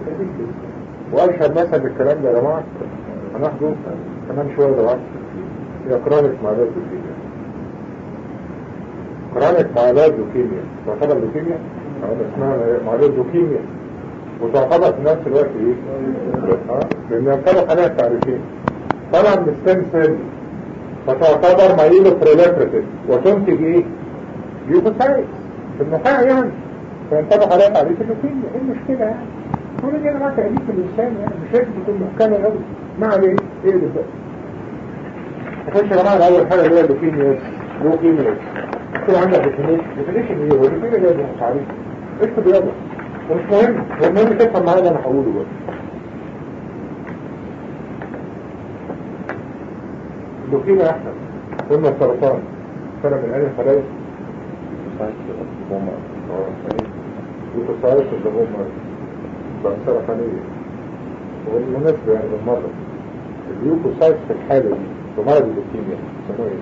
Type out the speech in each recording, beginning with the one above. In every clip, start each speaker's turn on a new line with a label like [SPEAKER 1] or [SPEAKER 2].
[SPEAKER 1] واشهد مثلا بالكلام ده يا جماعه هناخده كمان شويه دلوقتي هي كرونيك معالجات لوكيميا كرونيك معالجات لوكيميا تعتبر لوكيميا أو اسمها معالجات لوكيميا وتعتبر في نفس الوقت ايه؟ اه لان ينطبق عليها التعريفين طبعا الستيم سيل فتعتبر مايلو بروليفريتيف وتنتج ايه؟ ليوكوسايت في النخاع يعني فينطبق عليها تعريف اللوكيميا ايه المشكله يعني؟ هو دي انا معاك تأليف الانسان يعني مش لازم تكون محكمه قوي ما عليه ايه اللي بقى؟ نخش يا جماعه الاول حاجه اللي هي اللوكيميا لوكيميا اكتب عندك ديفينيشن ديفينيشن ايه؟ هو ديفينيشن ايه مش عارف اكتب يلا ومش مهم هو المهم تفهم معايا اللي انا هقوله بقى اللوكيميا احسن قلنا السرطان سنة من انهي خلايا لوكوسايت اللي هم بقى سرطانية وبالمناسبة يعني بالمرة الليوكوسايت في الحالة دي بمرض اللوكيميا يسموه ايه؟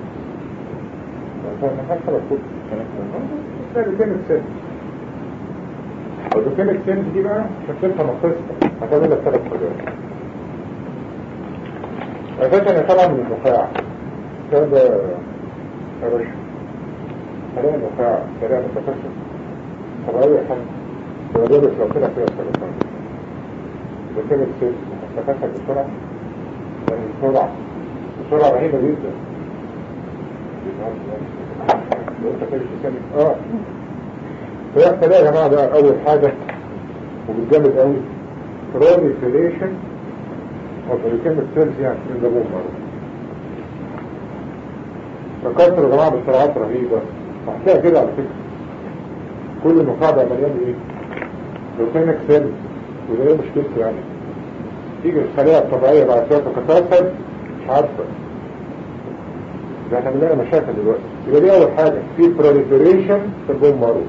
[SPEAKER 1] ما حاجة بقول ده اللوكيميك سيل اللوكيميك سيل دي بقى عشان تفهم القصة هتعمل لك ثلاث حاجات أساسا طبعا من النخاع هذا يا باشا خلايا النخاع خلايا متكسر طبيعية حمد فلذلك لو كده فيها سرطان اللوكيميك سيل تتكسر بسرعة يعني بسرعة بسرعة رهيبة جدا لو انت كده تسمي اه فيحصل ايه يا جماعة بقى اول حاجة وبالجامد قوي proliferation of the leukemic cells يعني in the bone marrow تكسر يا جماعة بسرعات رهيبة هتلاقي كده على فكرة كل نخاع بقى مليان ايه لوكيميك سيلز وده ايه مشكلته يعني تيجي الخلايا الطبيعية بعد شوية تتكسر مش عارفة ده احنا بنلاقي مشاكل دلوقتي يبقى دي اول حاجة في proliferation في البون مارو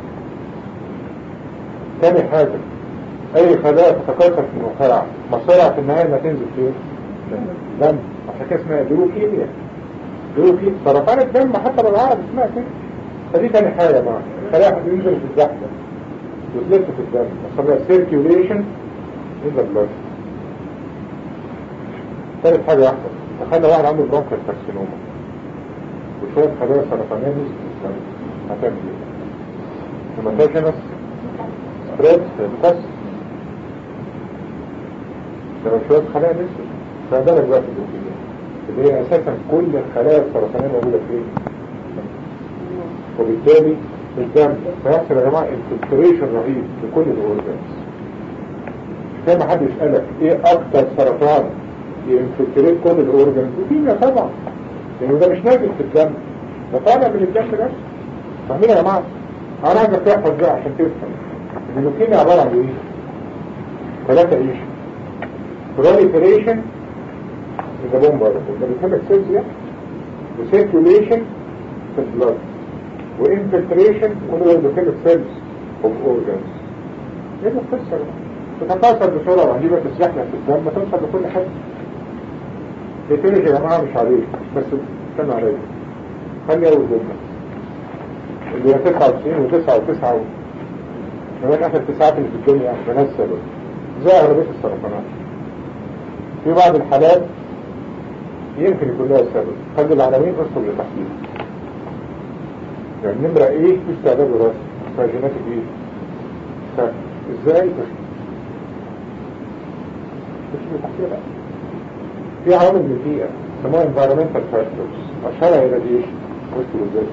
[SPEAKER 1] تاني حاجة اي خلايا تتكسر في النخاع مصيرها في النهاية ما تنزل فين دم عشان كده اسمها لوكيميا لوكي سرطان الدم حتى بالعربي اسمها كده فدي تاني حاجة يا جماعة خلايا هتنزل في الزحمة وتلف في الدم اسمها circulation in the blood ثالث حاجة واحدة تخيل واحد عنده برونكال كارسينوما وشوية خلايا سرطانية نزلت في الدم هتعمل ايه؟ هيماتوجينس سبريد بتكسر لو شوية خلايا نزلت فبالك بقى في اللوكيميا اللي هي اساسا كل الخلايا السرطانية موجودة فين؟ وبالتالي في الدم فيحصل يا جماعة انفلتريشن رهيب لكل الاورجانز زي ما حد يسألك ايه اكتر سرطان ينفلتريت كل الاورجانز لوكيميا طبعا لانه ده مش نازل في الدم ده طالع من الدم بس فاهمين يا جماعة انا عايزك تحفظ ده عشان تفهم ان اللوكيميا عبارة عن ايه ثلاثة ايش proliferation in the bone marrow ده بيسمى cells يعني وcirculation في البلاد وinfiltration كل ده بيسمى cells of organs ايه القصة تتكاثر بسرعة وعجيبة تسرحنا في الدم ما توصل لكل حد بيتنش يا جماعة مش عليك بس استنى عليك خلي اول جملة اللي هي 99 و9 و9 كمان اخر تسعات اللي في الدنيا بنات سبب زي اغلبية السرطانات في بعض الحالات يمكن يكون لها سبب خلي العناوين اصل لتحديد يعني نمرة ايه في استعداد الرأس فاجيناتك ايه سبب ازاي تشبه تشبه تحديد في عوامل البيئة سموها environmental factors اشهرها irradiation وسط الوزارة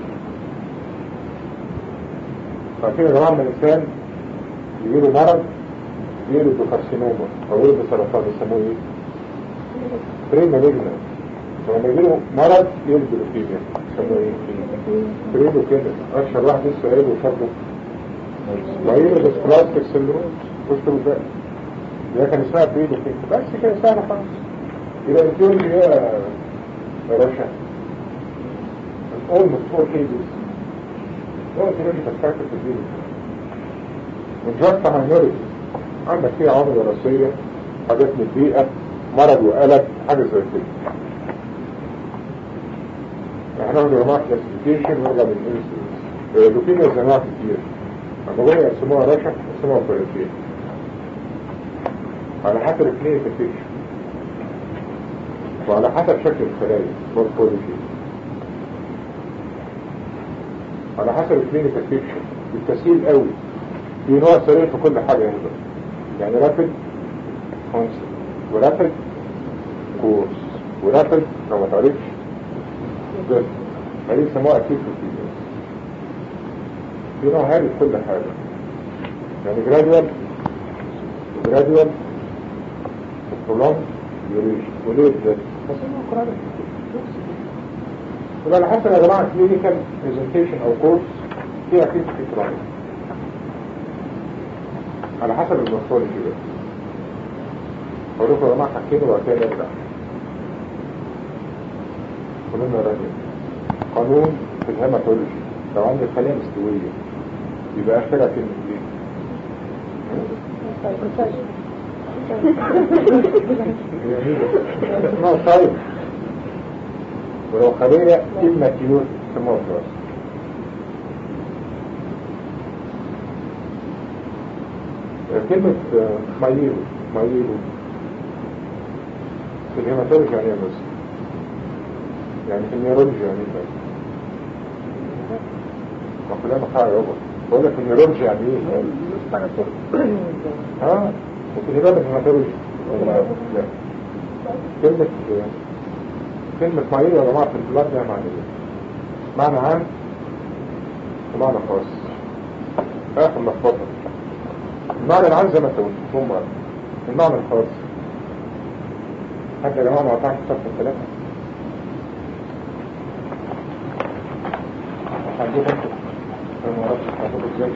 [SPEAKER 1] فعارفين يا جماعة من الإنسان يجيله مرض يجيله بكارسينوما أو يجيله سرطان يسموه إيه؟ برين مالجنا فلما يجيله مرض يجيله لوكيميا يسموه إيه؟ بريدو كده أشهر واحد لسه قايله وفرده ويجيله ديسبلاستيك سندروم وسط الوزارة ده كان اسمها بريدو كده بس كده سهلة خالص يبقى الدول هي يا باشا almost four cases هو تريد تفكر في الدين وجهة ماينورتي عندك فيها عوامل وراثية حاجات من البيئة مرض وقلق حاجة زي كده احنا ناخد جماعة كلاسيفيكيشن ونرجع للانسولين لوكيميا جماعة كتير اما جاي يقسموها رشح يقسموها فرقتين على حسب الكلينيكال بيكشر وعلى حسب شكل الخلايا مورفولوجي على حسب الكلينيكال بيكشر بالتسهيل قوي في نوع سريع في كل حاجة هنا يعني رابد كونسل ورابد كورس ورابد لو ما تعرفش ده هذه يسموها اكيد في في نوع هذه في كل حاجة يعني جرادوال جرادوال prolonged duration وليه ده بس انه قرار وده على حسب يا جماعة كلينيكال برزنتيشن او كورس فيها اكيد في كرونيك على حسب المورفولوجي ده اقول لكم يا جماعة حكينا وبعد كده نرجع قانون راجل قانون في الهيماتولوجي لو عندك خلايا مستوية يبقى اخرها كلمة ايه؟ اسمها صايم ولو خلية كلمة تيوت اسمها فلاس كلمة مايلو مايلو في الهيماتولوجي يعني ايه بس يعني في النيرولوجي يعني ايه بس ما كلها مقاعد يابا بقول لك في النيرولوجي يعني ايه اه وفي الهباب الهيماتولوجي لا كلمة كلمة مايلو يا جماعة في البلاد ده معنى ايه معنى عام ومعنى خاص اخر لخبطة المعنى العام زي ما انت قلت هم المعنى الخاص حتى يا جماعة ما قطعش صفحة الثلاثة عندكم انتوا انا ما اعرفش هتحطوا ازاي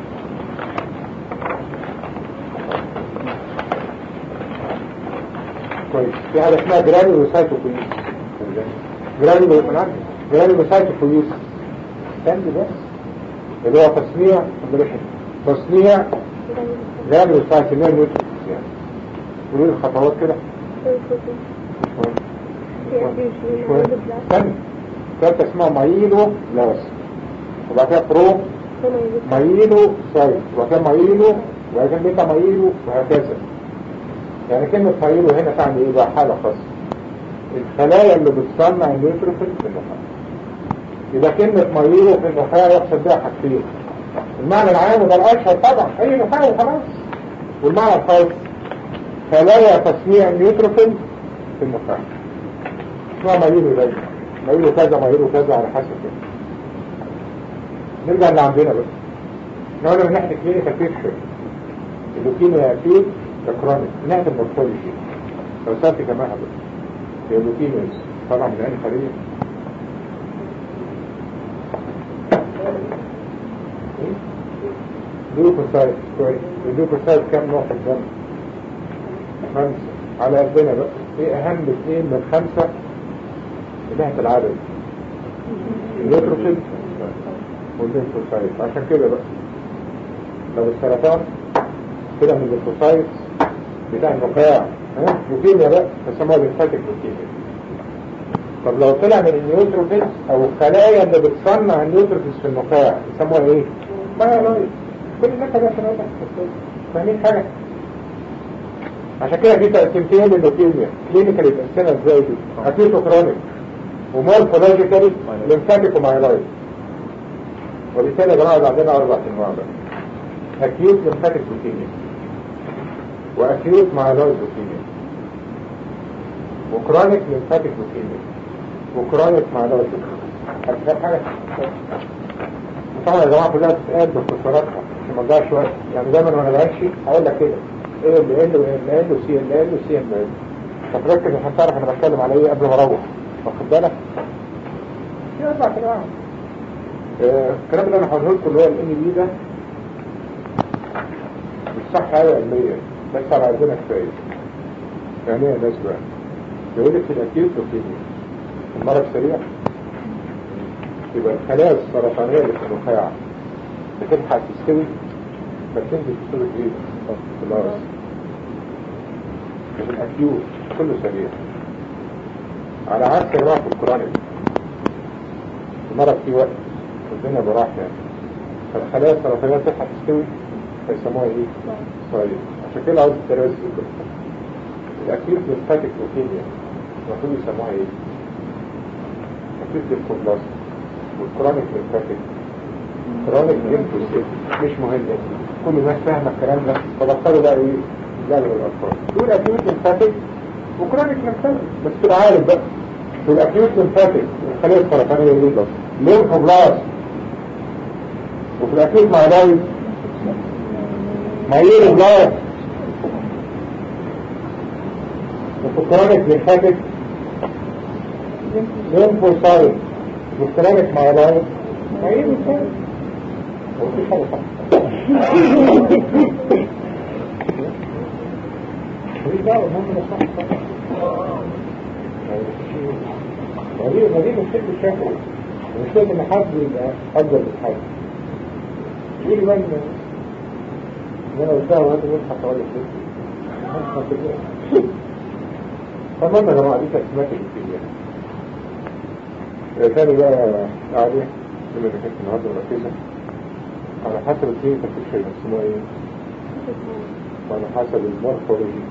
[SPEAKER 1] كويس في حاجة اسمها جرانيول وسايتوكويس جرانيول من عندي جرانيول وسايتوكويس استنى بس اللي هو تصنيع تصنيع جرانيول وسايتوكويس يعني قولوا لي الخطوات كده استنى ثالثة اسمها مايلو لاس وبعد كده برو مايلو سايت وبعد كده مايلو وبعد كده ميتا مايلو وهكذا يعني كلمة مايلو هنا تعني ايه بقى حالة خاصة الخلايا اللي بتصنع النيوتروفيل في النخاع يبقى كلمة مايلو في النخاع يقصد بها حاجتين المعنى العام وده الاشهر طبعا اي نخاع وخلاص والمعنى الخاص خلايا تصنيع النيوتروفيل في النخاع اسمها مايلو دايما مايلو كذا مايلو كذا على حسب كده نرجع اللي عندنا بس نقول من ناحية كلينيكال بيكشر اللوكيميا اكيد ده كرونيك من ناحية المورفولوجي لو سألت جماعة بس هي اللوكيميا طبعا من أي خلية ليوكوسايت كويس الليوكوسايت كام نوع في الدم؟ خمسة على قدنا بقى ايه اهم اثنين من خمسة من ناحية العدد النيوتروفيل والليمفوسايت عشان كده بقى لو السرطان كده من الليمفوسايت بتاع النقاع ها لوكيميا بقى بيسموها ليمفاتيك لوكيميا طب لو طلع من النيوتروفيلز او الخلايا اللي بتصنع النيوتروفيلز في النقاع يسموها ايه؟ مايلويد كل الناس ده عشان اوضح فاهمين حاجه؟ عشان كده في تقسيمتين لللوكيميا كلينيكال يتقسمها ازاي دي؟ اكيوت وكرونيك ومورفولوجيكالي ليمفاتيك ومايلويد وبالتالي يا جماعه عندنا اربع انواع بقى اكيوت ليمفاتيك لوكيميا واكيوت مايلويد لوكيميا وكرونيك ليمفاتيك لوكيميا وكرونيك مايلويد لوكيميا هتفهم حاجه طبعا يا جماعه كلها بتتقال باختصاراتها عشان ما نضيعش وقت يعني دايما وانا بمشي هقول لك كده ايه اللي ال وال ال وسي ال ال وسي ام ال فتركز عشان تعرف انا بتكلم على ايه قبل ما اروح واخد بالك في اربع انواع الكلام اللي انا هقوله لكم اللي هو الان بي ده مش صح قوي علميا بس على عندنا كفايه يعني ايه يا ناس بقى يقول لك في الاكيوت لوكيميا المرض سريع يبقى الخلايا السرطانيه اللي في النخاع بتلحق تستوي فتنزل تستوي ايه؟ في الارض في الاكيوت كله سريع على عكس الوقت في الكرونيك المرض فيه وقت الدنيا براح يعني فالخلايا السرطانية تلحق تستوي فيسموها ايه؟ صاير عشان كده عاوز التلوث كده الاكيوت ليمفاتيك لوكيميا المفروض يسموها ايه؟ اكيوت ليمفوبلاست والكرونيك ليمفاتيك كرونيك ليمفوسيت مش مهم كل الناس فاهمه الكلام ده فبطلوا بقى ايه؟ يجعلوا الاطفال دول اكيوت ليمفاتيك وكرونيك ليمفاتيك بس تبقى عارف بقى في الاكيوت ليمفاتيك الخليه السرطانيه دي بس ليمفوبلاست وفي الاكيوت مايلايز مايلو بلاست وفي الكرونيك ليمفاتيك ليمفوسايت وفي الكرونيك مايلايز مايلو بلاست وفي حاجه صح مفيش دعوه المهم ده صح صح ما دي ما دي مشكلة الشكل مشكلة ان حد يبقى افضل من حد يقول بقى ان انا قلتها وهذا يضحك حوالي الست طبعا يا جماعة دي تقسيمات الكيمياء تاني بقى قاعدة كل اللي كانت النهارده مركزة على حسب الكيمياء تفكير اسمها ايه؟ وعلى حسب المورفولوجي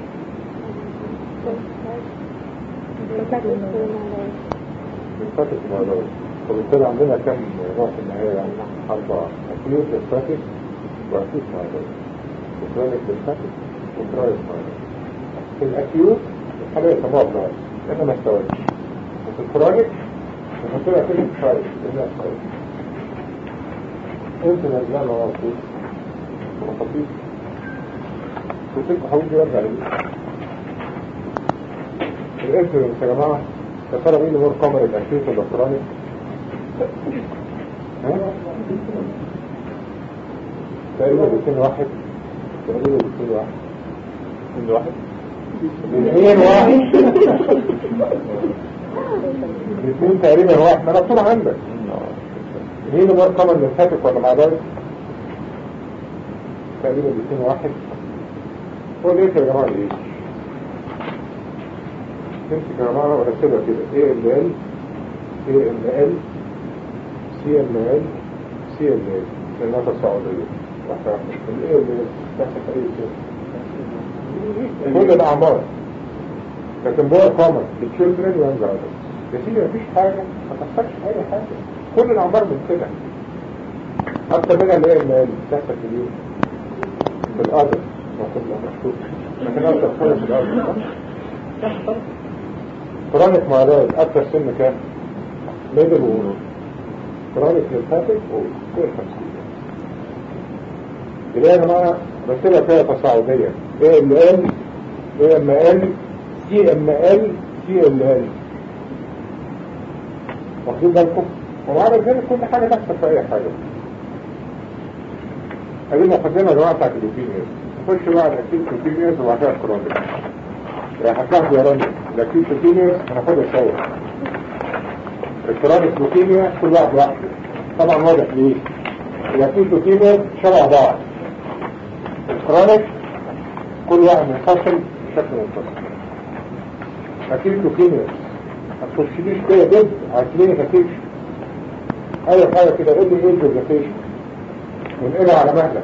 [SPEAKER 1] ليمفاتيك مايلويد وبالتالي عندنا كم نوع في النهاية يعني أربعة أكيوت ليمفاتيك وأكيوت مايلويد وكرونيك ليمفاتيك وكرونيك مايلويد في الأكيوت الحالة يسموها برايس لأنها ما استوتش وفي الكرونيك بنحط لها كلمة برايس لأنها استوت قلت نزلها مع مطلوب وخطيب قلت لكم حاولت يرجع لي الانسولين يا جماعة يا ترى مين هو القمر الاكيوت ولا الكرونيك؟ ها؟ تقريبا الاثنين واحد تقريبا الاثنين واحد الاثنين واحد الاثنين واحد الاثنين تقريبا واحد ما مكتوب عندك مين هو القمر اللي فاتك ولا مع ذلك؟ تقريبا الاثنين واحد هو ليه يا جماعة ايه؟ تمسك يا جماعة ورتبها كده A ال L A ال L C ال L C ال L لأنها تصاعدية واحدة واحدة ال A ال L تحت أي شيء كل الأعمار لكن بقى قامت للchildren young adults يا سيدي مفيش حاجة ما تحصلش أي حاجة كل الأعمار من كده أكتر منها اللي هي ال L تحت اليوم بالأرض ما كلها مشكوك لكن أكتر خالص الأرض صح؟ كرونيك مايلويد اكتر سن كام ميدل وورو كرونيك ليمفاتيك وفوق الخمسين يبقى يا جماعه رسالة فيها تصاعدية اي ام ال اي ام ال تي ام ال تي ال ال واخدين بالكم ومعنى ذلك كل حاجة تحصل في اي حاجة هذه المقدمة يا جماعة بتاعت اللوكيميا نخش بقى على الاكيد لوكيميا وبعد كده الكرونيك هتلاحظوا يا رامي الاكيد لوكيميا هناخدها سوا الكرونيك لوكيميا كل واحد لوحده طبعا واضح ليه الاكيد لوكيميا شبه بعض الكرونيك كل واحد منفصل بشكل منفصل اكيد لوكيميا ما تخشليش كده جد على كلينيكا اول حاجه كده قول لي ايه الجوزيفيشن ونقلها على مهلك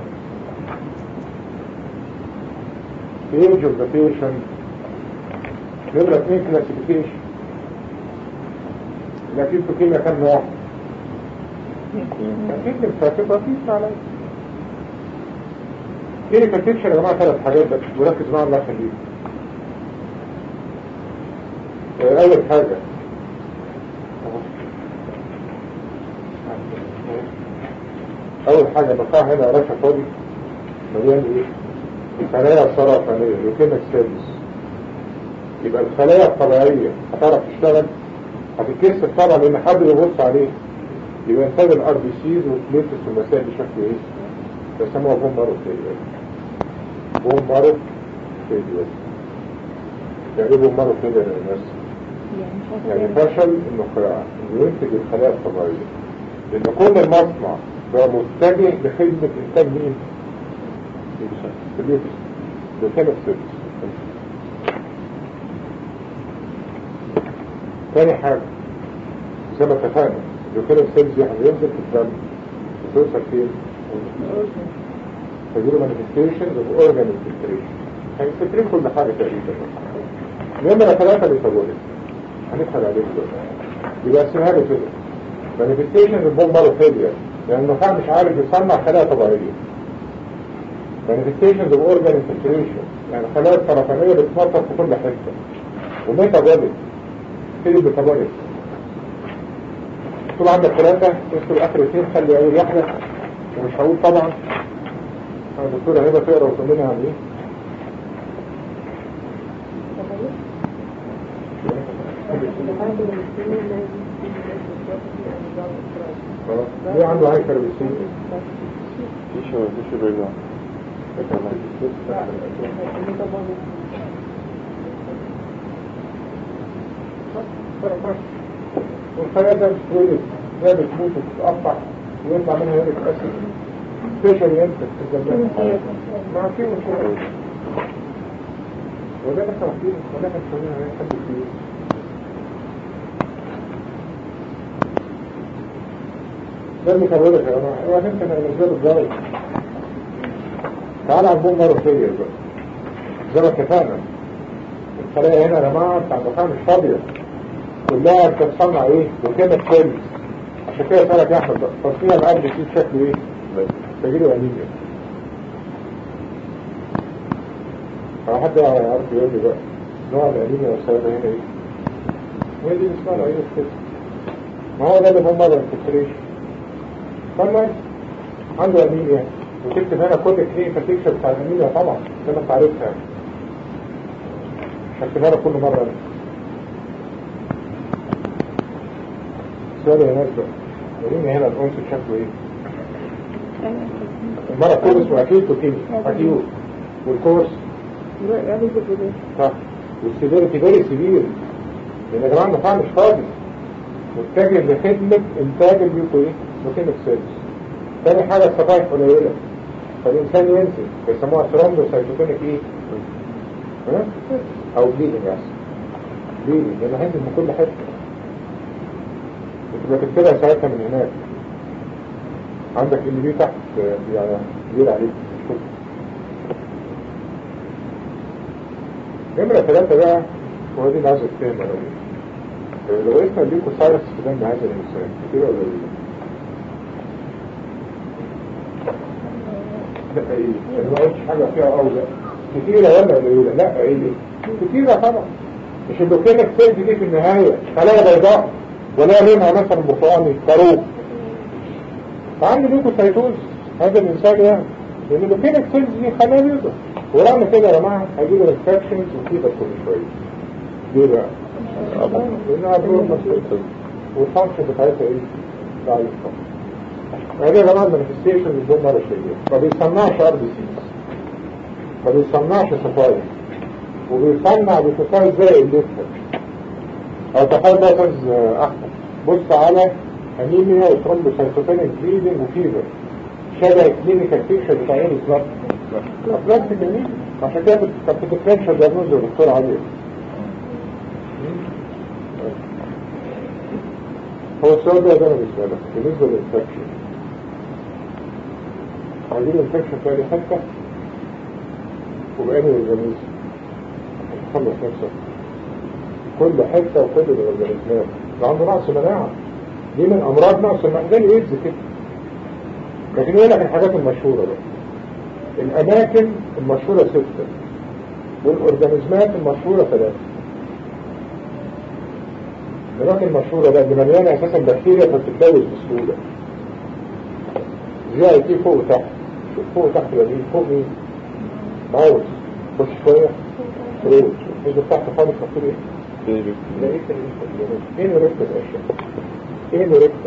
[SPEAKER 1] age of the patient نمرة اثنين كلاسيفيكيشن لكن في كلمة كم نوع اكيد الفاتحة بسيط عليا كلمة تكشن يا جماعة ثلاث حاجات بس وركز معايا الله يخليك اول حاجة اول حاجة بقاها هنا رشا فاضي مليان ايه الخلايا السرطانية لوكيميك سيلز يبقى الخلايا الطبيعية هتعرف تشتغل هتتكسر طبعا لان حد يبص عليه يبقى انتاج الار بي سيز والبليتس والمسائل بشكل ايه بيسموها بوم مارو فيديوال بوم مارو فيديوال يعني ايه بوم مارو فيديوال يا ناس يعني فشل النخاع انه ينتج الخلايا الطبيعية لان كل المصنع بقى متجه لخدمة انتاج مين؟ البيوتس لوكيميك سيلز تاني حاجة زي ما اتفقنا اليوكيلم سيلز يعني ينزل في الدم وتوصل فين؟ فيجيله مانيفستيشنز اوف اورجان انفلتريشن هينفلترين كل حاجة تقريبا نمرة ثلاثة ميتابوليك هنسأل عليه دلوقتي يبقى اسمها له كده مانيفستيشن البوم مارو فيلير لأن النخاع مش عارف يصنع خلايا طبيعية مانيفستيشنز اوف اورجان انفلتريشن يعني خلايا سرطانية بتتنطط في كل حتة وميتابوليك كده ميتابوليك طول عندك ثلاثة تكتب اخر اثنين خلي اول واحدة ومش هقول طبعا الدكتورة هبة تقرا وتقول لنا عن ايه خلاص ليه عنده هايبر بالسين
[SPEAKER 2] تيشو تيشو رجع
[SPEAKER 1] والخلايا ده بتتولد ده بتموت وتتقطع ويطلع منها يوريك اسيد سبيشال ينتج في الجنبات ما في مشكلة وده بس وحيد ولا كان سوينا حد فيه ده المتولد يا جماعة اوعى تنسى ان الاسباب الضرب تعال على البوم مرة فيا بقى زي ما اتفقنا الخلايا هنا يا جماعة بتاع الدخان مش فاضية كلها بتتصنع ايه وكده كويس عشان كده سألك يا احمد بقى تصنيع الارض فيه شكله ايه تجيله انيميا لو حد يعرف يقول لي بقى نوع الانيميا والسبب هنا ايه وهي دي اسمها العين كده ما هو ده اللي هم الانفلتريشن طبعا عنده انيميا وتكتب هنا كل كلينيكال بيكتشر بتاع الانيميا طبعا زي ما انت عارفها يعني هكتبها لك كل مره أنا. السؤال يا ناس بقى وريني هنا الأنس شكله ايه المرة كورس وأكيد وكيمي أكيد والكورس صح والسيفيرتي فيري سيفير لأن يا جماعة النخاع مش فاضي متجه لخدمة إنتاج البيوكو إيه؟ بروتينك سيلز تاني حاجة الصفائح قليلة فالإنسان ينسى بيسموها ثرومبوسايتوتونيك إيه؟ ها؟ أو بليدنج أصلا بليدنج لأنه هينزل من كل حتة بتبقى تكتبها ساعتها من هناك عندك اللي بيه تحت يعني كبير عليك شوف نمرة ثلاثة بقى هو دي اللي عايز اتفهم انا لو اسمع ليكو سايرس في دم هذا الانسان كتير ولا قليل؟ لا ايه انا ما قلتش حاجة فيها او لا كتيرة ولا قليلة لا ايه كتيرة طبعا مش اللوكينك سيلز دي في النهاية خلايا بيضاء ولا لونها مثلا برتقاني صاروخ فعندي ليوكوسايتوز هذا الانسان يعني لان اللوكينك سيلز دي خلايا بيضاء ورغم كده يا جماعه هيجي له انفكشنز وفيبر كل شويه ليه بقى؟ لانها بروح والفانكشن بتاعتها ايه؟ ضعيف هذه يا جماعه المانيفستيشن بدون مره شيء ما بيصنعش ار بي سيز ما بيصنعش صفايح وبيصنع بصفايح زي الليفت او تخيل بقى استاذ احمد بص على انيميا وترومبوسايتوبينيك بليدنج وفيفر شبه الكلينيكال بيكشر بتاع ايه بالظبط بلاستيك انيميا عشان كده كانت بتتكلم دياجنوز الدكتور علي هو السؤال ده ده انا بسألك بالنسبة للانفكشن عايزين الانفكشن في اي حتة وبأني اورجانيزم خلص نفسك كل حتة وكل الاورجانيزمات ده عنده نقص مناعة دي من امراض نقص المناعة زي الايدز كده لكن يقول لك الحاجات المشهورة بقى الاماكن المشهورة ستة والاورجانيزمات المشهورة ثلاثة الاماكن المشهورة ده اللي مليانة اساسا بكتيريا فبتتلوث بسهولة زي دي فوق وتحت شوف فوق وتحت بديل فوق مين ماوس خش شوية فروج نزل تحت خالص مكتوب ايه لقيت ايه نوركتر اشياء ايه نوركتر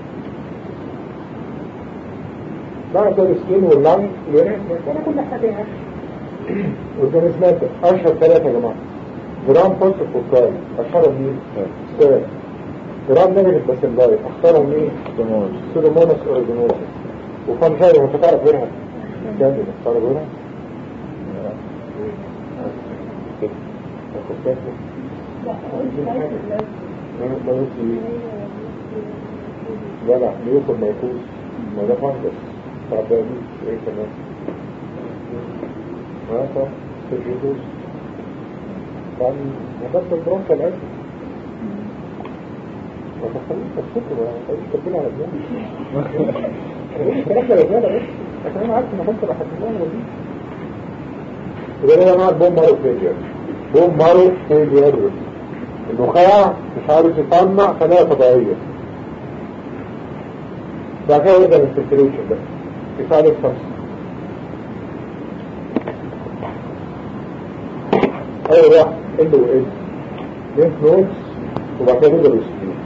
[SPEAKER 1] بعد السكين واللانج اليونات ولا كل حاجة يعني اورجانيزمات اشهر ثلاثة يا جماعة جرام بولس فوكاي اشهرهم مين؟ ستيرن جرام نيجاتيف باسيلاي اختارهم مين؟ سودوموناس اوريجينوس وفانجاي وانت تعرف غيرها كامل تعرف غيرها؟ لا لا ليوكل ما يكون ما ده فانجس تعبانين ايه كمان ها صح تجدوس يعني بس البرونكا العزة ما تخليش تفكر ما تخليش تفكر على دماغي الكلام ده رجالة بس عشان انا عارف ان بس راح تكون ودي يبقى انا معاك بوم مارو فيلير بوم مارو فيلير النخاع مش عارف يصنع خلايا طبيعية بعد كده يبدأ الانفلتريشن ده يساعد الفرس اول واحد ال و ال لينف نودز وبعد كده نقدر السكين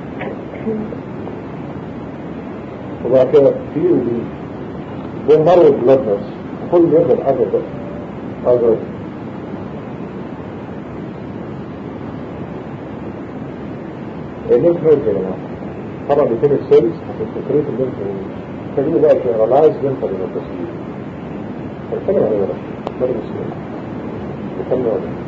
[SPEAKER 1] وبعد كده في و بي بون مارو بلاد ناس كل يقدر حاجة بقى هذا اللينف نودز يا جماعة طبعا بيتم السيلز هتنفلتريت اللينف نودز تجيبوا بقى جنرالايز لينف للتصوير هنتكلم عليه بقى برضه السيلز نتكلم عليه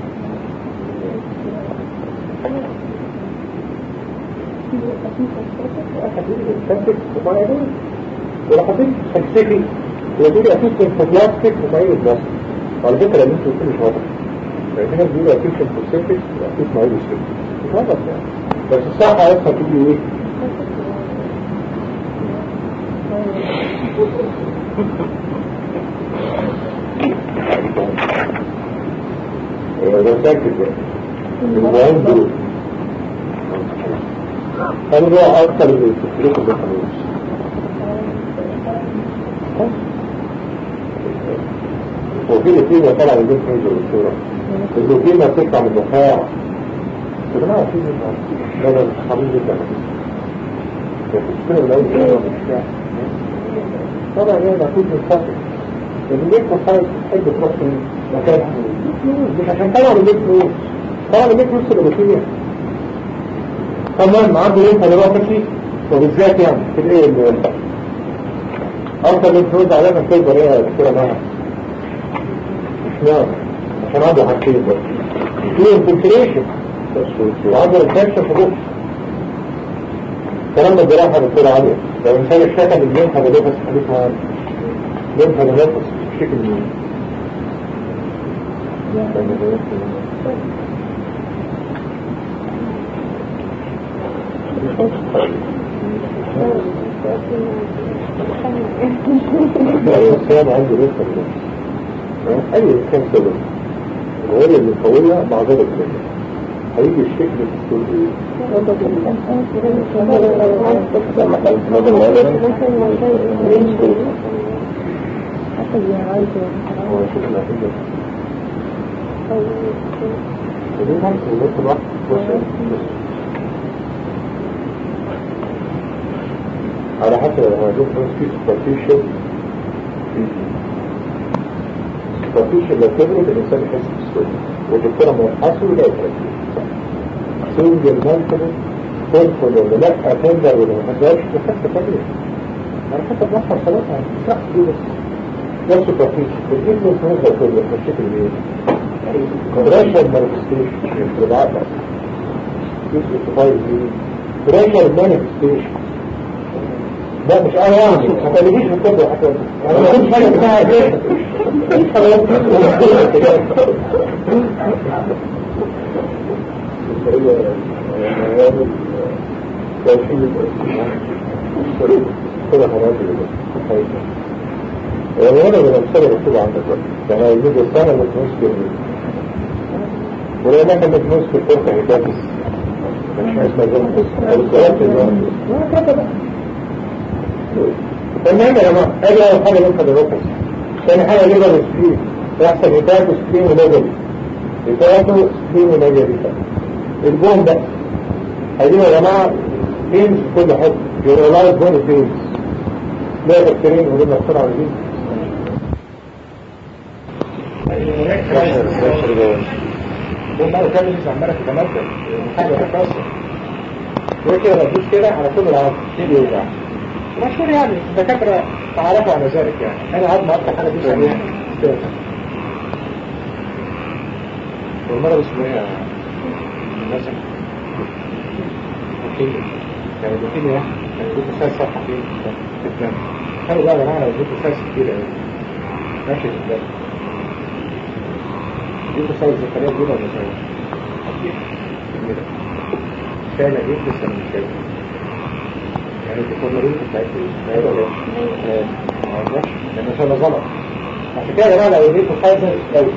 [SPEAKER 1] ولو حطيت فلسفي وتقول اكيد سيمفوبلاستيك ومعين البلاستيك على فكرة اللي انت قلت مش واضح لان هنا بيقولوا اكيد سيمفوسيفيك واكيد معين السيمفوسيفيك مش واضح يعني بس الصح اصلا تقول ايه ده ساكت بقى المهم دول هل هو أكثر من التفريق بالخميس وفي الاثنين طبعا البنت نيجر والصورة اللوكيمة بتطلع من النخاع يا جماعة في لا لا مش حبيب جدا السنة الأول كده مش فاهم طبعا هي مكتوب من فاتح لأن ليك مصايب تحب تروح في مكان مش عشان طبعا الليك فلوس طبعا الليك فلوس اللوكيمية طبعا عنده لينك دلوقتي وبالذات يعني في الايه اللي افضل لينك نود علامة تقدر ايه يا دكتورة معاها مش نعم عشان عنده حاجتين بس في انفلتريشن وعنده انفكشن في بوكس الكلام ده جراحة دكتورة عالية لو انسان اشتكى من لينك هدلوكس حديث معانا لينك هدلوكس شكل مين أي إنسان عنده رزق أي إنسان كده الغالية اللي قوية مع ذلك كده هيجي الشكل الدكتور إيه؟ هو شكل عقيدة ودي ممكن يدخل واحد بص على حسب لما يكون في سوبرفيشال سوبرفيشال لو كبرت الإنسان يحس بالسوء والدكتور ما يحسه ولا يتركز سنجل مانتنس تدخل ولا لا تندر ولا ما تقدرش تحس طبيعي أنا حتى بنحفر صلاتها صح دي بس ده سوبرفيشال بتجيب له سنوزة كله بشكل ايه؟ بريشر مانيفستيشن في العقل جزء الصفايل دي بريشر مانيفستيشن لا مش انا يعني ما تقوليش في الطب حتى انا ما كنتش حاجه بتاعها كده مش حاجه كده خلاص يعني انا من السنة مكتوب عندك بقى يعني يجيب السنة مكنوس كده ولو ما كان مكنوس في الفرقة هيباتس مش اسمها زمن الزوات الزوات المهم يا جماعة ادي اول حاجة نقطة الركز ثاني حاجة ليبر سكرين يحصل هيباتو سكرين ونجري هيباتو سكرين ونجري البون ده هيجيبوا يا جماعة بينز في كل حته يورولايز بون بينز لا تفكرين ولما بسرعة دي بون مرة كامل لسه عمالة تتمدد حاجة تكسر وكده بدوس كده على كل العظم تيجي يوجع مشهور يعني الدكاترة تعرفوا على ذلك يعني انا عظم اكتر حاجة دي سريعة والمرة اسمه ايه مثلا يعني بكين يا يعني بيت ساس صفحة فيه في الدم كانوا بقى يا جماعة لو بيت ساس كتير يعني ماشي في الدم بيت ساس زكريا بيضة ولا ساس شايلة ايه لسه مش شايلة يعني الفورمالين بتاعت ايه؟ ولا ايه؟ ما عرفناش لأنه شايلة غلط عشان كده يا جماعة لو اديته فايزر استوي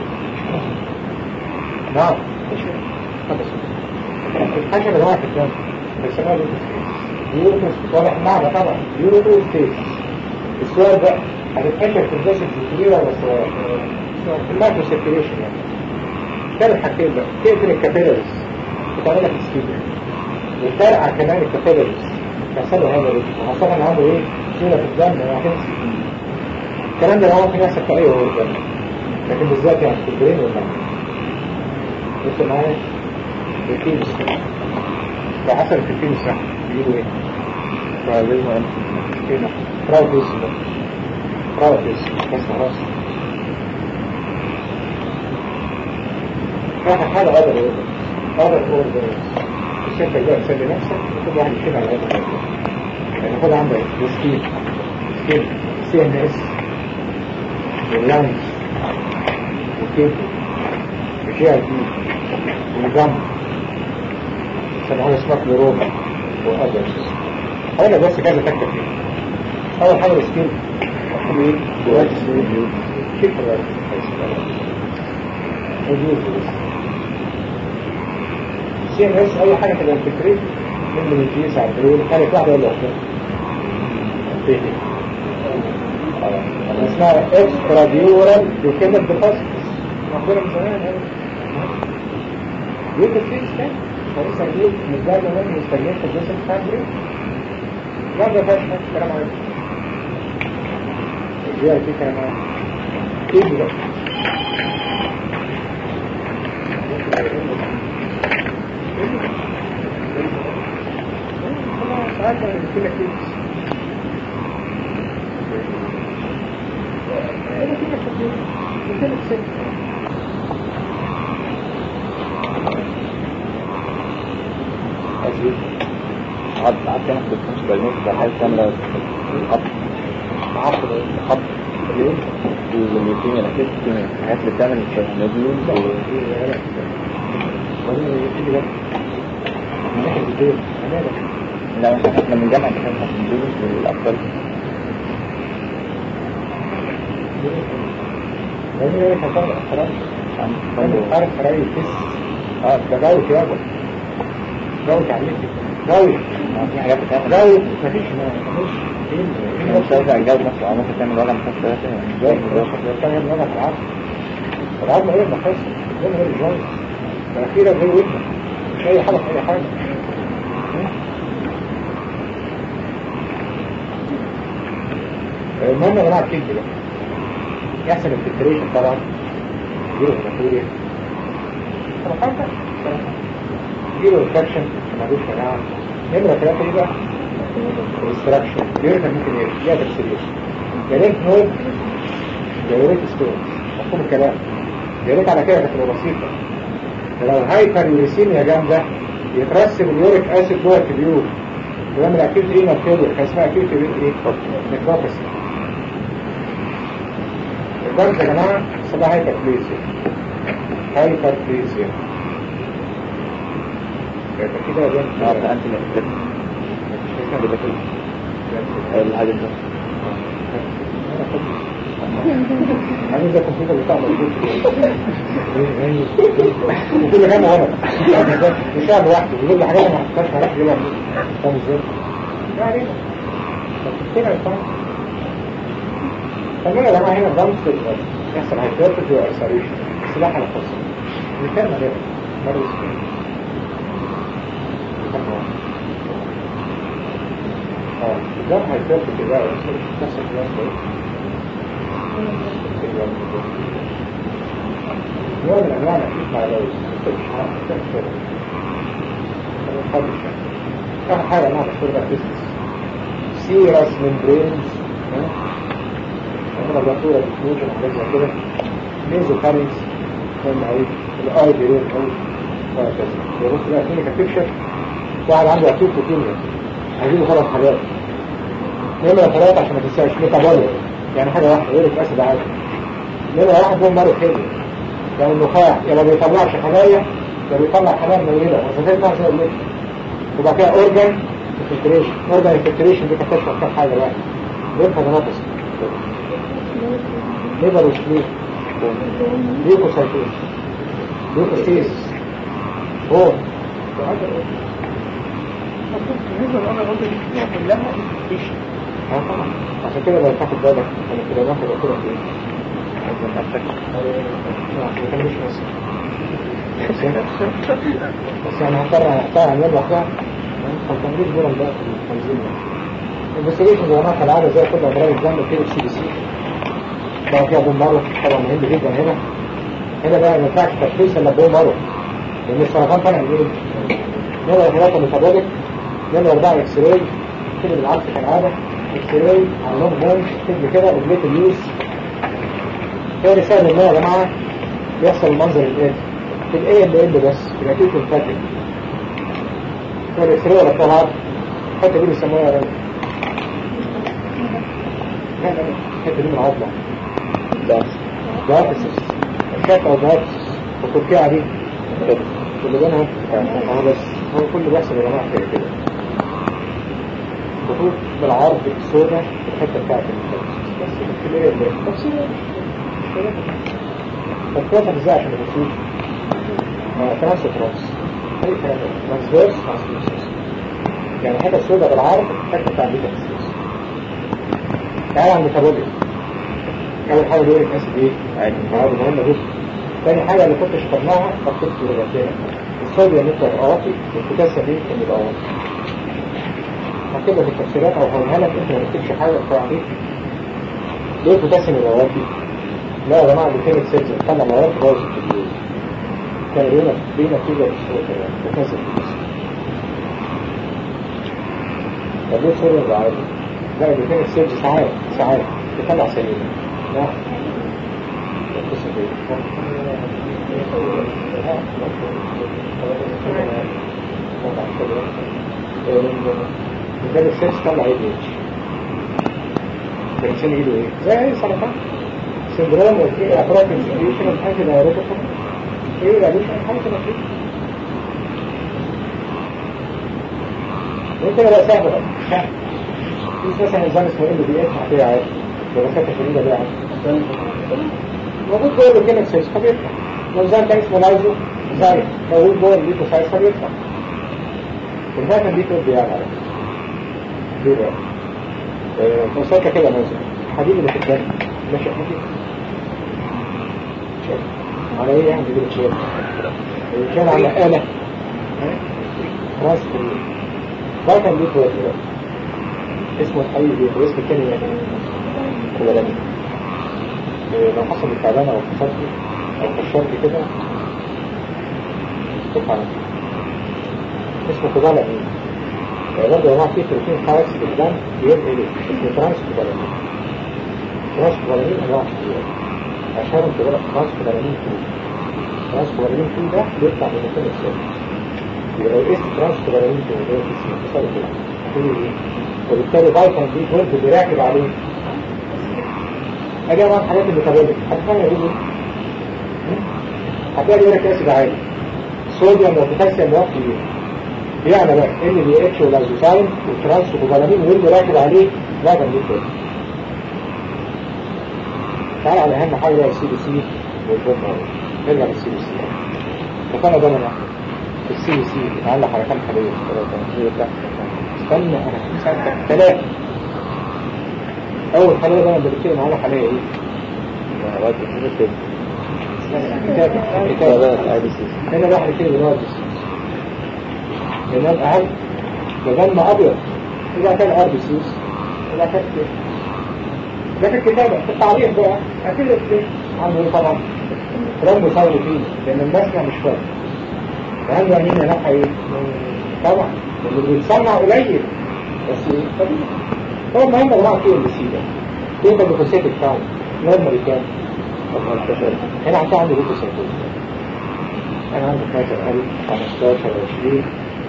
[SPEAKER 1] نعم خلاص الحاجة اللي جماعة في الدم بيسموها يوروتوس واضح معنى طبعا يوروتوس السؤال ده هتتفكر في الجسد الكبيرة ولا الصغيرة؟ في المايكرو سيركيليشن يعني ثالث حاجتين بقى تقفل الكابيلاريز بتعمل لك ستيبل وترقع كمان الكابيلاريز يحصل له هذا وخاصة ان عنده ايه سيولة في الدم وهتنسى الكلام ده ممكن يحصل في اي اورجان لكن بالذات يعني في البرين والمعنى بص معايا الكيمس لو حصل في الكيمس صح بيقولوا ايه؟
[SPEAKER 2] فلازم أن
[SPEAKER 1] هنا براوتيز براوتيز بس خلاص آخر حاجة أقدر أقول أقدر أقول الشركة ده تسلي نفسك وكل واحد يشيل على هذا الحاجة يعني خد عندك سكين سكين سي ان اس واللانج والكيبل والجي اي بي والجم سمعوها اسمها كلوروما وأدرس أولا بس كذا تكتب فيه أول حاجة السكين ايه؟ دلوقتي سكين كيف سي ان اس اي حاجه تبقى انتجريت من الجيس على البريد كانت واحده ولا واحده اسمها اكسترا ديورال لوكيميك ديبوزيتس موجوده من زمان يعني يوجد في ستان فريسة دي مش ده زمان مستنيين في الجسم بتاع البريد لا ده فاش حاجه كلام عليك الجي اي بي كلام عليك ايه ده ساعات كده كده
[SPEAKER 2] عد عد كان في الكونش بالموت ده حاجة كاملة خط
[SPEAKER 1] عقد
[SPEAKER 2] خط الليوكيميا الأكيد الحاجات اللي بتعمل نوديول لا مش احنا بنجمع كمان نوديول والأفضل
[SPEAKER 1] عارف فرعي الكس اه ده جاوي يابا جاوي عليك جاوي
[SPEAKER 2] في حاجات بتعمل
[SPEAKER 1] جاوي مفيش مفيش
[SPEAKER 2] انا مش عايز الجو نفسه او ممكن تعمل وجع مخصص ثلاثة
[SPEAKER 1] جاوي كان يعمل وجع في العظم العظم ايه المخصص زي ما هي الجاوي الأخيرة زي ودنك مش أي حاجة في أي حاجة المهم يا جماعة الكيك بقى يحصل الفلتريشن طبعا يجيله هيماتوريا طبعا حاجة يجيله انفكشن ملوش مناعة نمرة ثلاثة ايه بقى؟ الاستراكشن يوريك ممكن ايه؟ يا تكسيريش يا ريت نود يا ريت ستون مفهوم الكلام يا ريت على كده هتبقى بسيطة لو هايبر يوريسيميا جامدة يترسب اليوريك اسيد جوه التبيول ويعمل اكيد رينال فيلير كان اسمها اكيد ايه؟ نكروباسي الضغط يا جماعة اسمها هايبر بليسيا هايبر بليسيا يبقى كده ده
[SPEAKER 2] اه فأنت الحاجة دي
[SPEAKER 1] عامل زي الكمبيوتر بتاع موجود وكل كام ورق مش قاعد لوحده بيقول لي حاجات ما حطيتهاش هروح اجيبها فاهم ازاي؟ يعني كده فاهم خلينا يا جماعه هنا ضمس يحصل هايبرتز وارساليشن سلاح على القصه مثال ما ده مره اسمه اه ده هايبرتز بقى وارساليشن نفس الكلام ده نوع من انواع الحديث مع الرئيس مش عارف اخر حاجه مع مشهور بقى بيزنس سيرس ممبرينز انا بطوره ديفيوجن حاجات زي كده نيزو كارينز مهم قوي الاي دي ريل قوي وهكذا يبص بقى كلينيكا بيكشر واحد عنده اكيد كوتينيا هجيبه ثلاث حاجات نمرة ثلاثة عشان ما تنساش ميتابوليك يعني حاجة واحدة يوريك أسيد عادي نمرة واحد دول مارو كيميا يعني النخاع يا ما بيطلعش خلايا ده بيطلع حمام ميلة وظيفتها زي الليل وبعد كده اورجان انفلتريشن اورجان انفلتريشن دي تكتشف كام حاجة بقى ليمفا جناطس ليبر وسليب ليوكوسايتوس ليوكوستيز هو اه طبعا عشان كده لو تاخد بالك انا كده باخد اكلها في ايه؟ لا ما كانش مصر بس يعني هضطر هحتاج اعمل لوحدها ما تنجيش دورهم بقى في التنظيم الانفستيجيشن زي ما كالعاده زي كل امراض الدم كده سي بي سي طبعا فيها بون مارو طبعا مهم جدا هنا هنا بقى ما ينفعش تشخيص الا بون مارو لان السرطان طالع من ايه؟ نمرة ثلاثة ميتابوليك نمرة أربعة اكس راي كده بالعكس كالعادة اكس راي على لونج بون تكتب كده اوبليت اليوز هي رسالة الله يا جماعة بيحصل المنظر الآتي في الاي ال ال بس في الاكيد الفاتح هو الاكس راي ولا الطلعات الحتة دي بيسموها يا راجل لا لا لا الحتة دي من عضلة دايتسس الشات او دايتسس وتركيا دي اللي بينهم اهو بس هو كله بيحصل يا جماعة كده كده خطوط بالعرض السوداء في الحتة بتاعت الدايتسس بس في الايه اللي تفصيل مش كده فالكواتر ازاي عشان الرسول ترانس ترانس اي كلام ترانسفيرس ترانسفيرس يعني الحتة السوداء بالعرض الحتة بتاع الدايتسس تعالى عن الميتابوليزم اول حاجه بيقول لك اسيد ايه عادي عادي مهمه جدا ثاني حاجه اللي كنت شرحناها خطيت في الرجاله الصوديوم يبقى اضافي والبوتاسيوم دي كان يبقى اضافي هكتبها في التفسيرات او هقولها لك انت ما تكتبش حاجه في عليك ليه البوتاسيوم يبقى اضافي؟ لا يا جماعه الكيميك سيلز بتطلع مواد باظت في الجلد كان لينا دي نتيجه بوتاسيوم طب ليه الصوديوم يبقى عادي؟ لا الكيميك سيلز ساعات ساعات بتطلع سليم لا ده السيلز طلع ايه اتش الانسان يجيله ايه زي اي سرطان سندروم وفي افراد انسوليشن الحاجه دايرتها ايه لا مش حاجه كده انت بقى سهل بقى سهل في مثلا نظام اسمه ال بي اس هتلاقيه عادي دراسات الشديده دي عادي موجود جوه الكيميك سيلز فبيطلع لو زي كان اسمه لايزو زي موجود جوه الليكوسايت فبيطلع الفاتن دي تقول بيها على ليه بقى؟ مساكة كده مثلا الحديد اللي في الدم ماشي حديد على ايه يعني بيقول شيء كان على آلة راس فاتن دي تقول اسمه الحقيقي ايه اسم الكلمة يعني كولاني لو حصل التعبان او كسرتي او كشرتي كده تقع اسمه كولاني برضه يا جماعه في بروتين خارج في الدم بيبقى ايه اسمه ترانس كولاني ترانس كولاني انواع كتير اشهرهم كده ترانس كولاني 2 ترانس كولاني 2 ده بيطلع من الكلمة السادس يبقى اسم ترانس كولاني 2 ده اسمه كسر كده وبالتالي فيتامين بي 12 بيراكب عليه ادي بقى الحاجات اللي تبادل هتفهم دي هتلاقي يقول لك اسيد عالي صوديوم وبوتاسيوم واطي يعني بقى ال دي اتش والازوساين والترانس وكوبالامين واللي راكب عليه فيتامين بي 12 تعال على اهم حاجه بقى السي بي سي والبوم نرجع للسي بي سي فكان ده من السي بي سي بيتعلق على كام خليه ثلاثه استنى انا ساعتك ثلاثة اول خلية بقى اللي بتكلم على خلية ايه كتاب كتاب هنا بقى كده بنقعد لان الاهم ده دم ابيض اذا كان ار بي سيس اذا كان كده ده في الكتابة في التعليق بقى اكيد ايه عنده ايه طبعا رمو صاروا فيه لان الناس مش فاهم فهل يعني نفع ايه طبعا اللي بيتصنع قليل بس ايه طبيعي هو المهم يا جماعه كيلو سي ده كيلو الليكوسيت بتاعه نورمالي كام؟ هنا عشان عنده ليكوسيت انا عندي 12000 15 20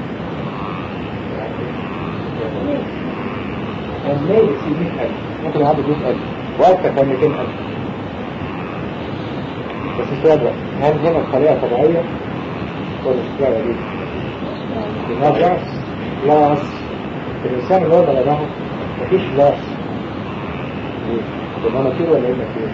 [SPEAKER 1] أنا يكسي 100000 ممكن يعدي 100000 وأكثر كان 200000 بس السؤال بقى هل هنا الخلية طبيعية والاشتراك دي يبقى بلاس بلاس الإنسان اللي هو بلغه مفيش بلاس يبقى نطير ولا ايه نطير؟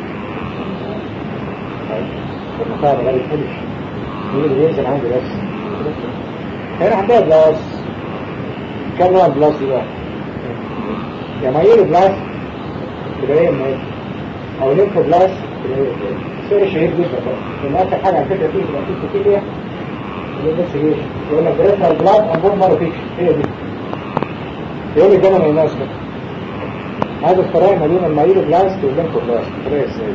[SPEAKER 1] المقاعدة غير الفلش مين اللي بينزل عندي بس هنا عندها بلاس كم نوع بلاس دي بقى؟ يا مايل بلاس تبقى هي المايل او لينكو بلاس تبقى هي المايل سوري شهيد جدا بقى لان اخر حاجه على فكره فيه تبقى فيه كتير اللي بس ايه يقول لك بريفرال بلاد انبور مره فيك هي دي يقول لي ده ما يناسبك هذا الفرق ما بين المايل بلاس واللينكو بلاس فرق ازاي؟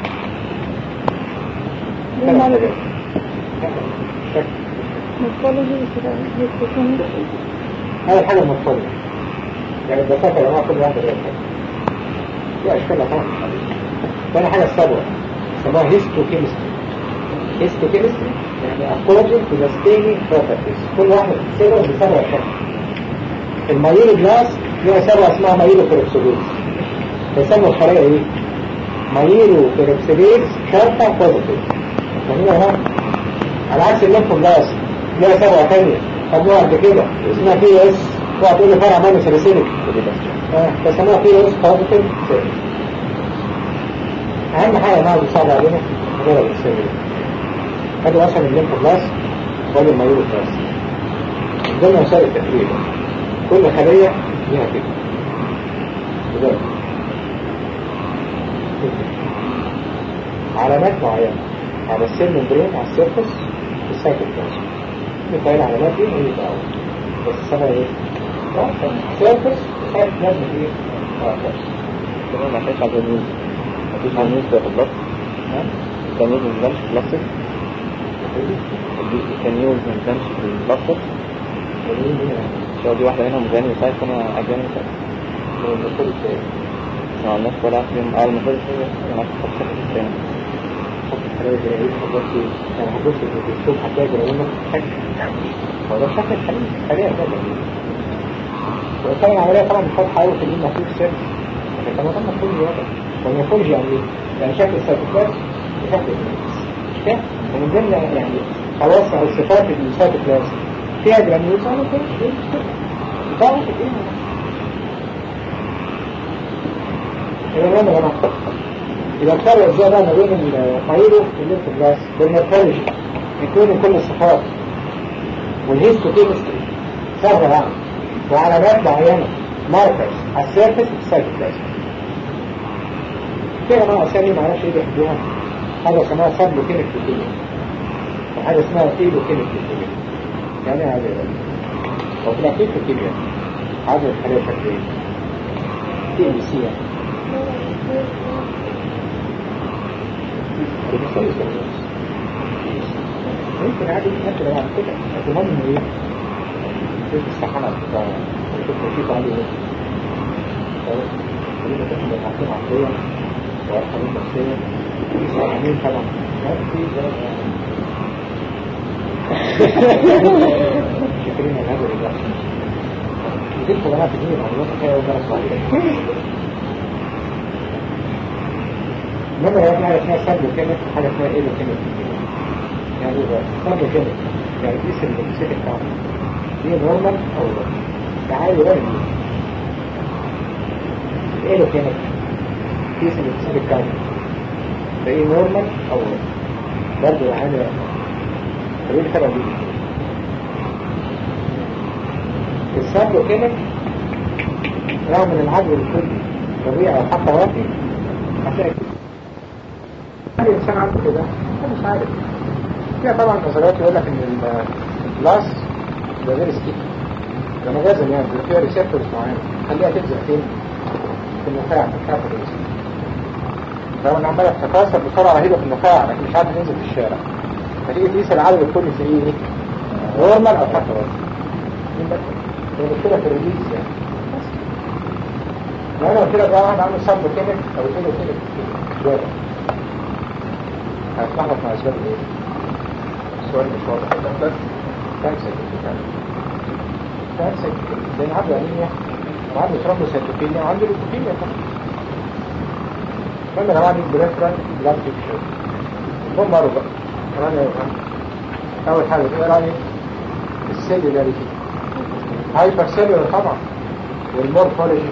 [SPEAKER 1] هذا حاجة مفصلة يعني ببساطة يا جماعة كل واحدة غير دي أشكالها طبعا ثاني حاجة الصبر اسمها هيستوكيمستري هيستوكيمستري يعني according to the staining properties كل واحدة بتتصبر بسبع شكل المايلو جلاس ليها سبعة اسمها مايلو بيروكسيديز يسموا الخلية ايه؟ مايلو بيروكسيديز شرطة بوزيتيف فهنا هنا على عكس الليمفو جلاس ليها سبعة تانية خدوها قبل كده اسمها بي اس اوعى تقول لي فرع مانو سلسلك اه فسموها بي اس بوزيتيف اهم حاجه نقعد نصعب علينا غير السيرفر هذا مثلا الليمفو بلاس ولا المايلو بلاس ضمن وسائل التفريغ كل خليه ليها كده وده. علامات معينه على السيل ممبرين على السيرفس السايتوبلازم مثال العلامات دي هي الأول بس السنة ايه؟ سيرفس سايتوبلازم ايه؟
[SPEAKER 2] كمان ما فيش عدد نيوز ما فيش عدد نيوز في البلط كان يوز ما في البلاستيك كان يوز ما كانش في البلاستيك شو دي واحدة منهم جاني وسايت كنا أجاني وسايت ما عملناش ولا فيهم أول ما فضل شوية أنا كنت بفكر في الثاني
[SPEAKER 1] يعني هبص الدكتور حتى يقول لنا شكل هو ده شكل الحليب خليها ده وكان العملية طبعا مش واضحة أوي في دي مفيش سيرس لكن كان مطمع كل زيادة والميثولوجي يعني ايه؟ يعني شكل السيتوبلاس وشكل الجرانيوز مش كده؟ ومن ضمن يعني خواص أو صفات السيتوبلاس فيها جرانيوز أنا كده ده واحد إيه؟ إيه ده أنا يبقى الفرق ازاي بقى ما بين المايلو والليمفوبلاس بالمورفولوجي يكون كل الصفات والهيستوكيمستري سهلة يعني وعلامات معينة ماركرز على السيرفس والسايتوبلازم في انواع اسامي ما اعرفش ايه بيحبوها حاجة اسمها سب كيميك لوكيميا وحاجة اسمها ايدو كيميك لوكيميا يعني ايه هذا هو في الاخير لوكيميا عدد الخلايا شكل ايه؟ تي ام سي يعني ممكن عادي ناكل بعد كده المهم انه ايه شوف الصحنة بتاع شوف الرصيد عليه ايه خلينا تحمل العقيم عقليا وعقلين نفسيا وعقلين طبعا ما في زي شكرين على هذا الوقت دي الخدمات دي المعلومات فيها وجرس عليها لما يبقى حاجة اسمها سلب كيميك وحاجة اسمها ايه كيميك يعني ايه بقى سلب كيميك يعني قيس البكسيك بتاعته دي نورمال او لا ده عالي ولا دي ايه كيميك قيس البكسيك بتاعته ده ايه نورمال او لا برضه عالي ولا فايه الفرق دي السلب كيميك رغم من العدل الكلي طبيعي او حتى واقي هتلاقي الإنسان عنده كده أنا مش عارف فيها طبعا نظريات يقول لك إن البلاس ده غير ستيك ده مجازا يعني بيبقى فيها ريسبتورز معينة خليها تلزق فين؟ في النخاع في النخاع في الرئيس لو أنا عمالة تتكاثر بسرعة رهيبة في النخاع لكن مش عارف تنزل في الشارع فتيجي تقيس العدد الكلي في إيه؟ نورمال أو حتى واحد هي مشكلة في الريليز يعني لو أنا قلت لك بقى واحد عامل صب كيميك أو كيلو كيميك شوية هتلخبط مع اسباب ايه؟ السؤال مش واضح بس كانسر كانسر زي عنده انيميا وعنده ثرومبوسيتوبينيا وعنده ليوكوبينيا طبعا لما لو عندي بريفرال بلاد بيكشر هم مروا بقى كمان يا اول حاجة ايه رأيك السيلولاريتي هايبر سيلولار طبعا والمورفولوجي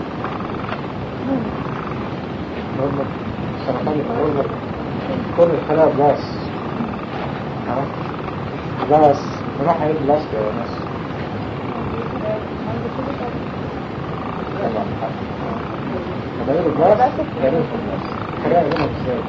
[SPEAKER 1] نورمال سرطان الأورجر كل الخلايا بلاس ها؟ بلاس من ناحية ايه بلاس يا ناس طبعا خلايا البلاس خلايا البلاس خلايا البلاس ازاي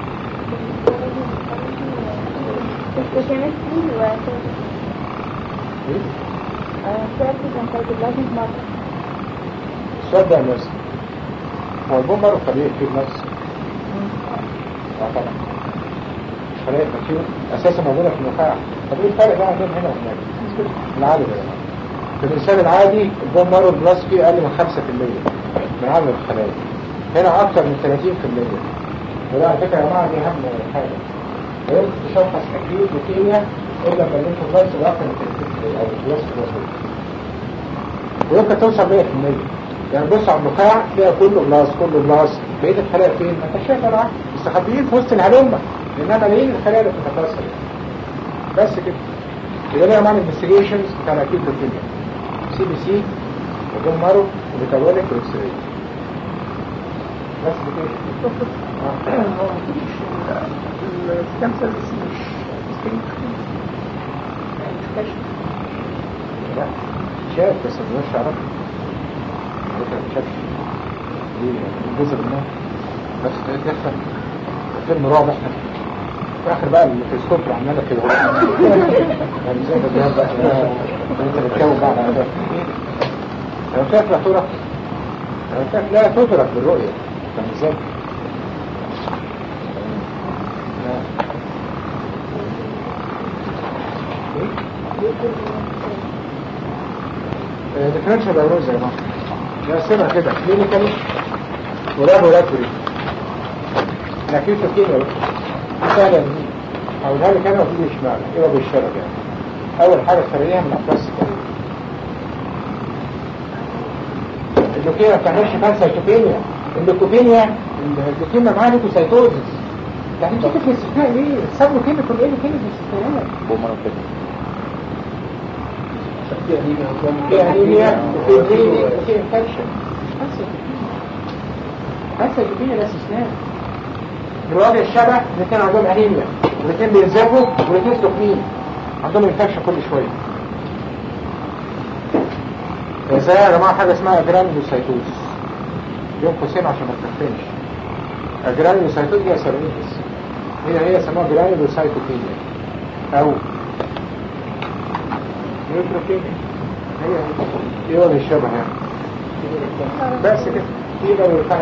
[SPEAKER 3] Histochemistry وثيرابي
[SPEAKER 1] ايه
[SPEAKER 3] ثيرابي and cytoplasmic marker.
[SPEAKER 1] السؤال ده يا ناس هو البوم مرة طبيعي فيه نفس اه طبعا خلايا التركيب اساسا موجودة في النخاع طب ايه الفرق بقى بين هنا وهناك العادي ده في الانسان العادي البوم مرة البلاس فيه اقل من 5% من عدد الخلايا هنا اكتر من 30% وده على فكرة يا جماعة دي اهم حاجة ويمكن تشخص اكيد لوكيميا الا لما الانتو بلاس يبقى اكتر من 30% او البلاس الوسط ويمكن توصل 100% يعني بص على النخاع تلاقي كله بلاس كله بلاس بقية الخلايا فين؟ ما انت شايف العقل مستخبيين في وسط الهلمة لانها ملايين الخلايا اللي بتتكاثر بس كده يبقى ليها معنى انفستيجيشنز بتاع الاكيد لوكيميا سي بي سي وجون مارو وبيتابوليك واكس راي بس كده
[SPEAKER 4] هو مفيش الستام سيلز مش مستنيك يعني مش كشف
[SPEAKER 1] لا شاف بس ما مش عارف فكرة ما شافش دي جزء منها بس تلاقيه يحصل فيلم رعب احنا في اخر بقى التلسكوب اللي عمالة كده يعني زي ما بيها بقى انت بتجاوب بقى على ده لو شايف لا ترى لو شايف لا تدرك بالرؤية فاهم ازاي؟ ديفرنشال بايروز يا جماعه نقسمها كده كلينيكالي ولابوراتوري نكيف كده مثلا هقولها لك انا وتيجي اشمعنى ايه هو بالشرف يعني اول حاجه سريعه من اقراص اللوكيميا ما بتعملش فيها سيتوبينيا اللوكوبينيا اللوكيميا معاها ليكوسايتوزس يعني انت في الاستثناء ليه؟ ساب لوكيميا كل ايه لوكيميا في الاستثناء
[SPEAKER 2] بوم مرة كده
[SPEAKER 1] في انيميا وفي بليدنج وفي انفكشن بس الدنيا ده استثناء الوضع الشبه الاثنين عندهم انيميا والاثنين بينزفوا والاثنين سخنين عندهم انفكشن كل شويه زي يا جماعه حاجه اسمها جرانيولوسايتوزس يوم قوسين عشان ما تخفنش الجرانيولوسايتوز دي اسرائيلس هي هي اسمها جرانيولوسايتوكيميا او نيوتروكيميا هي هي ايه ولا الشبه يعني بس كده دي لو الفرق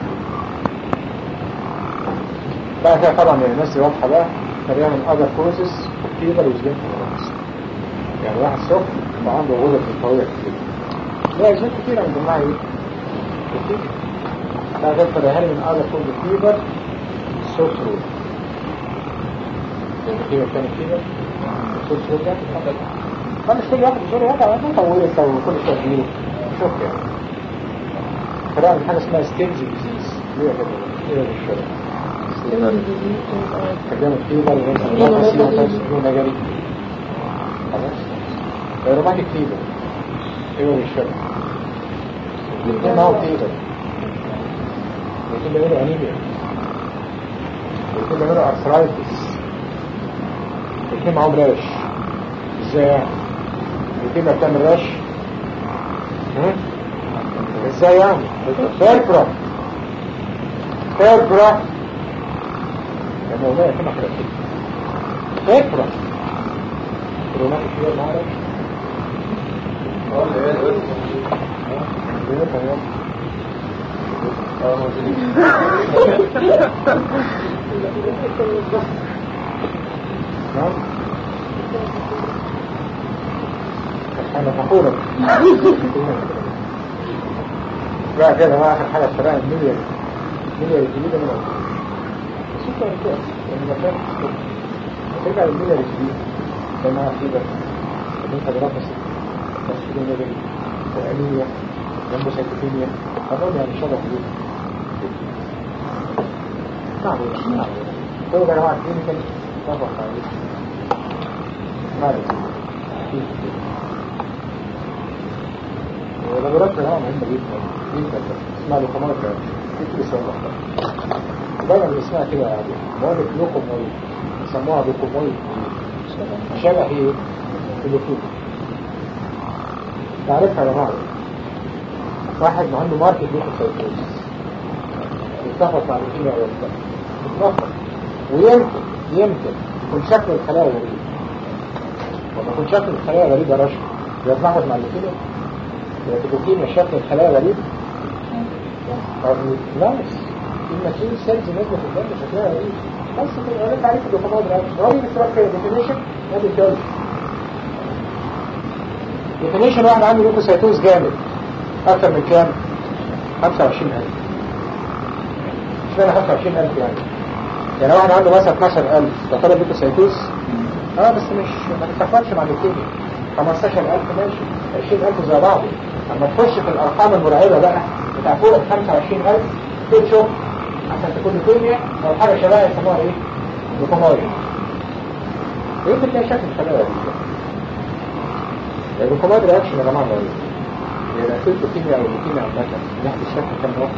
[SPEAKER 1] بقى كده طبعا الناس واضحه بقى تقريبا من اذر كوزز فيبر وزبين يعني واحد سخن وعنده غدد قويه كتير لا اسباب كتيره من ضمنها ايه؟ كتير لا غير تريها من اذر كوز فيبر سوت رول فيبر تاني فيبر سوت رول ده فمش كل واحد يقول لي هذا ما طولت وكل شويه تجيله شوف يعني فلا حاجه اسمها ستينز ديزيز ليه كده ايه الشرع كلام فيبر ونسينا جري خلاص روماتيك فيبر ايه هو الشرع الاثنين معاهم فيبر الاثنين بيعملوا انيميا الاثنين بيعملوا ارثرايتس الاثنين معاهم راش ازاي يعني الاثنين بتعمل راش ها ازاي يعني فيربرا فيربرا يا مولاي كما كده فيربرا روماتيك فيبر معاهم نعم انا فخورة بقى كده بقى اخر حاجة الشرائع المليار المليار الجديدة من اول بس انت الكاس يعني مكان ترجع للمليار الجديد زي ما في بس انت برافس بس كده مليار وأنيميا جنبه سيتوكيميا أظن يعني شبه جديد نعم نعم هو يا جماعة كلينيكال طبعا عليه معلش ولابوراتوري نوع مهمة جدا جدا اسمها لوكوموتيف في كل شغل دايما اللي اسمها كده مواد لوكومويد يسموها لوكومويد شبه ايه؟ اللوكومويد تعرفها يا جماعة واحد عنده ماركت لوكوسايتوز يتلخبط مع الكيمياء والبتاع يتلخبط ويمكن يمكن يكون شكل الخلايا غريب لما يكون شكل الخلايا غريب يا رشا يتلخبط مع الكيمياء اللوكيميا شكل الخلايا غريب ناقص الماشين سيلز نزلت في الدم شكلها غريب بس كده قريت عليك الدوكومات ده راجل بتفكر ديفينيشن ادي الجوله ديفينيشن واحد عنده لوكوسايتوز جامد اكثر من كام 25000 اشمعنى 25000 يعني يعني واحد عنده مثلا 12000 ده طالب لوكوسايتوز اه بس مش ما تتفقش مع اللوكيميا 15000 ماشي 20000 زي بعض اما تخش في الارقام المرعبه بقى بتاع فوق 25000 تشوف عشان تكون لوكيميا او حاجه شبهها يسموها ايه؟ لوكومايا يمكن تلاقي شكل خلايا غريب اللوكومايا رياكشن يا جماعه غريب هي لا تكون لوكيميا او لوكيميا عامه ناحيه الشكل كام واحد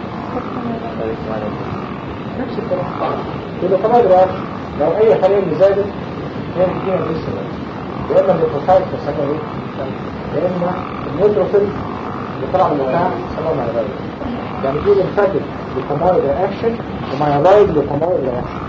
[SPEAKER 1] نفس الكلام اللوكومايا رياكشن لو اي خليه اللي زادت هي لوكيميا لسه يا اما الليفوسايت بيسموها ايه؟ يا اما النيوتروفيل اللي طلع من البتاع بيسموها مايلايد يعني دي لمفاتيك لوكومايد رياكشن ومايلايد لوكومايد رياكشن